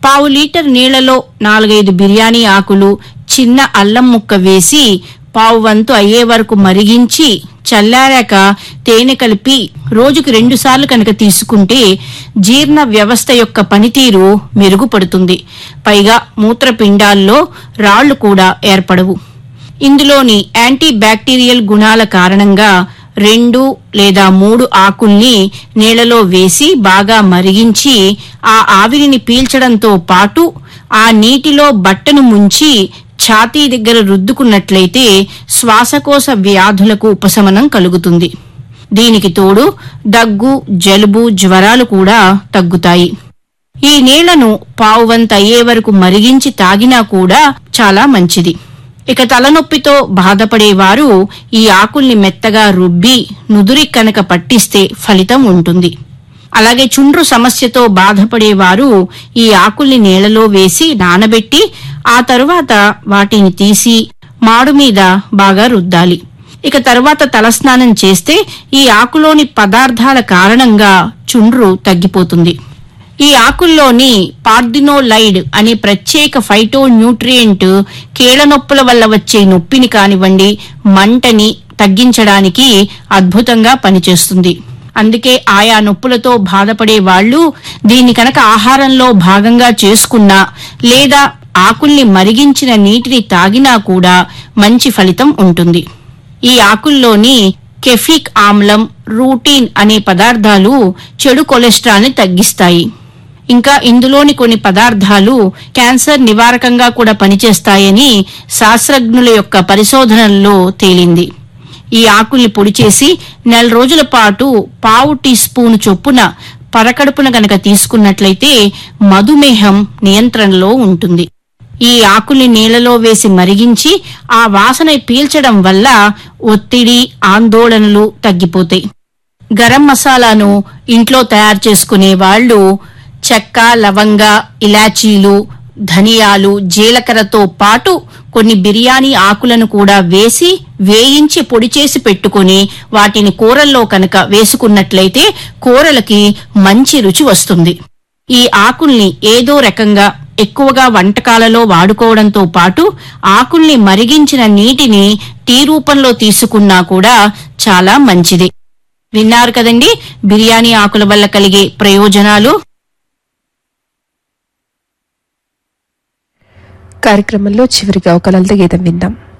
పావు లీటర్ నీళ్లలో నాలుగైదు బిర్యానీ ఆకులు చిన్న అల్లం ముక్క వేసి పావు వంతు అయ్యే వరకు మరిగించి చల్లారాక తేనె కలిపి రోజుకు రెండుసార్లు కనుక తీసుకుంటే జీర్ణ వ్యవస్థ యొక్క పనితీరు మెరుగుపడుతుంది పైగా మూత్రపిండాల్లో రాళ్లు కూడా ఏర్పడవు ఇందులోని యాంటీ బ్యాక్టీరియల్ గుణాల కారణంగా రెండు లేదా మూడు ఆకుల్ని నీళ్లలో వేసి బాగా మరిగించి ఆ ఆవిరిని పీల్చడంతో పాటు ఆ నీటిలో బట్టను ముంచి ఛాతీ దగ్గర రుద్దుకున్నట్లయితే శ్వాసకోశ వ్యాధులకు ఉపశమనం కలుగుతుంది దీనికి తోడు దగ్గు జలుబు జ్వరాలు కూడా తగ్గుతాయి ఈ నీళ్లను పావువంత అయ్యే వరకు మరిగించి తాగినా కూడా చాలా మంచిది ఇక తలనొప్పితో బాధపడేవారు ఈ ఆకుల్ని మెత్తగా రుబ్బి నుదురి కనుక పట్టిస్తే ఫలితం ఉంటుంది అలాగే చుండ్రు సమస్యతో బాధపడేవారు ఈ ఆకుల్ని నీళ్లలో వేసి నానబెట్టి ఆ తరువాత వాటిని తీసి మాడు మీద బాగా రుద్దాలి ఇక తరువాత తలస్నానం చేస్తే ఈ ఆకులోని పదార్థాల కారణంగా చుండ్రు తగ్గిపోతుంది ఈ ఆకుల్లోని పార్దినోలైడ్ అనే ప్రత్యేక ఫైటో న్యూట్రియంట్ కీళ్ల నొప్పుల వల్ల వచ్చే నొప్పిని కానివ్వండి మంటని తగ్గించడానికి అద్భుతంగా పనిచేస్తుంది అందుకే ఆయా నొప్పులతో బాధపడే వాళ్ళు దీన్ని కనుక ఆహారంలో భాగంగా చేసుకున్నా లేదా ఆకుల్ని మరిగించిన నీటిని తాగినా కూడా మంచి ఫలితం ఉంటుంది ఈ ఆకుల్లోని కెఫిక్ ఆమ్లం రూటీన్ అనే పదార్థాలు చెడు కొలెస్ట్రాల్ ని తగ్గిస్తాయి ఇంకా ఇందులోని కొన్ని పదార్థాలు క్యాన్సర్ నివారకంగా కూడా పనిచేస్తాయని శాస్త్రజ్ఞుల యొక్క పరిశోధనల్లో తేలింది ఈ ఆకుల్ని పొడి చేసి నెల రోజుల పాటు పావు టీ స్పూన్ చొప్పున పరకడుపున గనక తీసుకున్నట్లయితే మధుమేహం నియంత్రణలో ఉంటుంది ఈ ఆకుల్ని నీళ్లలో వేసి మరిగించి ఆ వాసన పీల్చడం వల్ల ఒత్తిడి ఆందోళనలు తగ్గిపోతాయి గరం మసాలాను ఇంట్లో తయారు చేసుకునే వాళ్ళు చెక్క లవంగ ఇలాచీలు ధనియాలు జీలకర్రతో పాటు కొన్ని బిర్యానీ ఆకులను కూడా వేసి వేయించి పొడి చేసి పెట్టుకుని వాటిని కూరల్లో కనుక వేసుకున్నట్లయితే కూరలకి మంచి రుచి వస్తుంది ఈ ఆకుల్ని ఏదో రకంగా ఎక్కువగా వంటకాలలో వాడుకోవడంతో పాటు ఆకుల్ని మరిగించిన నీటిని టీ రూపంలో తీసుకున్నా కూడా చాలా మంచిది విన్నారు కదండి బిర్యానీ ఆకుల వల్ల కలిగే ప్రయోజనాలు కార్యక్రమంలో చివరిగా ఒక లలిత గీతం విందాం